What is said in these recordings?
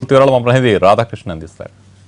వివరాలు మా ప్రతినిధి రాధాకృష్ణ అందిస్తారు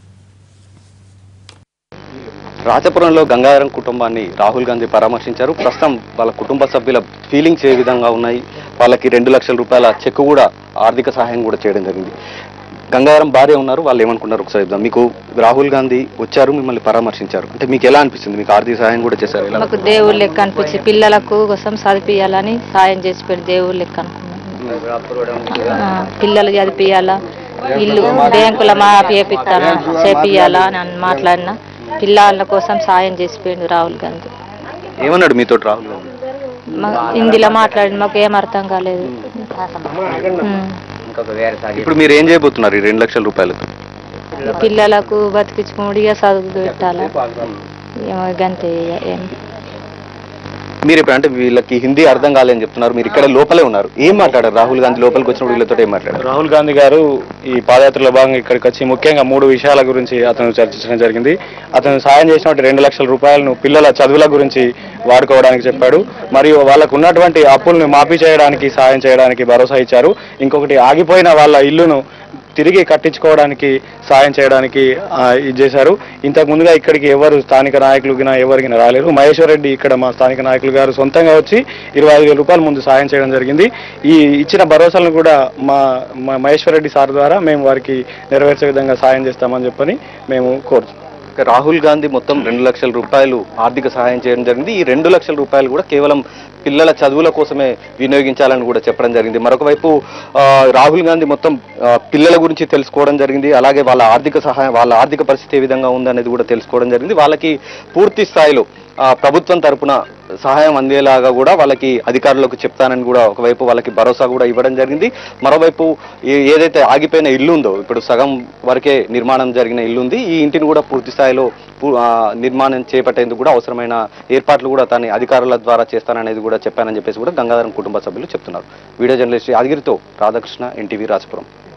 రాజపురంలో గంగాధరం కుటుంబాన్ని రాహుల్ గాంధీ పరామర్శించారు ప్రస్తుతం వాళ్ళ కుటుంబ సభ్యుల ఫీలింగ్స్ ఏ విధంగా ఉన్నాయి వాళ్ళకి రెండు లక్షల రూపాయల చెక్ కూడా ఆర్థిక సహాయం కూడా చేయడం జరిగింది గంగాధరం భార్య ఉన్నారు వాళ్ళు ఏమనుకున్నారు ఒకసారి చెప్దాం మీకు రాహుల్ గాంధీ వచ్చారు మిమ్మల్ని పరామర్శించారు అంటే మీకు ఎలా అనిపిస్తుంది మీకు ఆర్థిక సహాయం కూడా చేశారు ఎలా మాకు దేవుడు లెక్క అనిపించి పిల్లలకు కోసం చదివియాలని సాయం చేసి పెట్టి దేవుడు లెక్క అనుకున్నాను ఆ, పిల్లలు చదివియాలా ఇల్లు బ్యాంకుల మా చేపిస్తాను చేపియాలా అని అన్- మాట్లాడినా పిల్లల కోసం సాయం చేసి పోయిండు రాహుల్ గాంధీ ఏమన్నాడు మీతో రాహుల్ గాంధీ మా హిందీలో మాట్లాడి మాకు ఏం అర్థం కాలేదు ఉమ్. ఇప్పుడు మీరు ఏం చేయబోతున్నారు ఈ రెండు లక్షల రూపాయలకు ఈ పిల్లలకు బతికించుకుని ఇక చదువు పెట్టాలా ఏమో గంతే ఇక ఏం మీరు ఇప్పుడు అంటే వీళ్ళకి హిందీ అర్థం కాలేదని చెప్తున్నారు మీరు ఇక్కడ లోపలే ఉన్నారు ఏం మాట్లాడారు రాహుల్ గాంధీ లోపలికి వచ్చినప్పుడు వీళ్ళతో ఏం మాట్లాడారు రాహుల్ గాంధీ గారు ఈ పాదయాత్రలో భాగంగా ఇక్కడికి వచ్చి ముఖ్యంగా మూడు విషయాల గురించి అతను చర్చించడం జరిగింది అతను సాయం చేసినటువంటి రెండు లక్షల రూపాయలను పిల్లల చదువుల గురించి వాడుకోవడానికి చెప్పాడు మరియు వాళ్ళకు ఉన్నటువంటి అప్పులను మాఫీ చేయడానికి సాయం చేయడానికి భరోసా ఇచ్చారు ఇంకొకటి ఆగిపోయిన వాళ్ళ ఇల్లును తిరిగి కట్టించుకోవడానికి సాయం చేయడానికి ఆ, ఇది చేశారు ఇంతకు ముందుగా ఇక్కడికి ఎవరు స్థానిక నాయకులు గిన ఎవరికి రాలేరు మహేశ్వర్ రెడ్డి ఇక్కడ మా స్థానిక నాయకులు గారు సొంతంగా వచ్చి ఇరవై ఐదు వేల రూపాయల ముందు సాయం చేయడం జరిగింది ఈ ఇచ్చిన భరోసాలను కూడా మా మా మహేశ్వర్ రెడ్డి సార్ ద్వారా మేము వారికి నెరవేర్చే విధంగా సాయం చేస్తామని చెప్పని మేము కోరుతున్నాం ఇక రాహుల్ గాంధీ మొత్తం రెండు లక్షల రూపాయలు ఆర్థిక సహాయం చేయడం జరిగింది ఈ రెండు లక్షల రూపాయలు కూడా కేవలం పిల్లల చదువుల కోసమే వినియోగించాలని కూడా చెప్పడం జరిగింది మరొక వైపు ఆ, రాహుల్ గాంధీ మొత్తం ఆ, పిల్లల గురించి తెలుసుకోవడం జరిగింది అలాగే వాళ్ళ ఆర్థిక సహాయం వాళ్ళ ఆర్థిక పరిస్థితి ఏ విధంగా ఉందనేది కూడా తెలుసుకోవడం జరిగింది వాళ్ళకి పూర్తి స్థాయిలో ఆ, ప్రభుత్వం తరపున సహాయం అందేలాగా కూడా వాళ్ళకి అధికారులకు చెప్తానని కూడా ఒకవైపు వాళ్ళకి భరోసా కూడా ఇవ్వడం జరిగింది మరోవైపు ఏ- ఏదైతే ఆగిపోయిన ఇల్లు ఉందో ఇప్పుడు సగం వరకే నిర్మాణం జరిగిన ఇల్లు ఉంది ఈ ఇంటిని కూడా పూర్తి స్థాయిలో పూ- ఆ, నిర్మాణం చేపట్టేందుకు కూడా అవసరమైన ఏర్పాట్లు కూడా తన అధికారుల ద్వారా చేస్తాననేది కూడా చెప్పానని చెప్పేసి కూడా గంగాధరం కుటుంబ సభ్యులు చెప్తున్నారు వీడియో జర్నలిస్ట్ యాదగిరితో రాధాకృష్ణ ఎన్టీవీ రాజపురం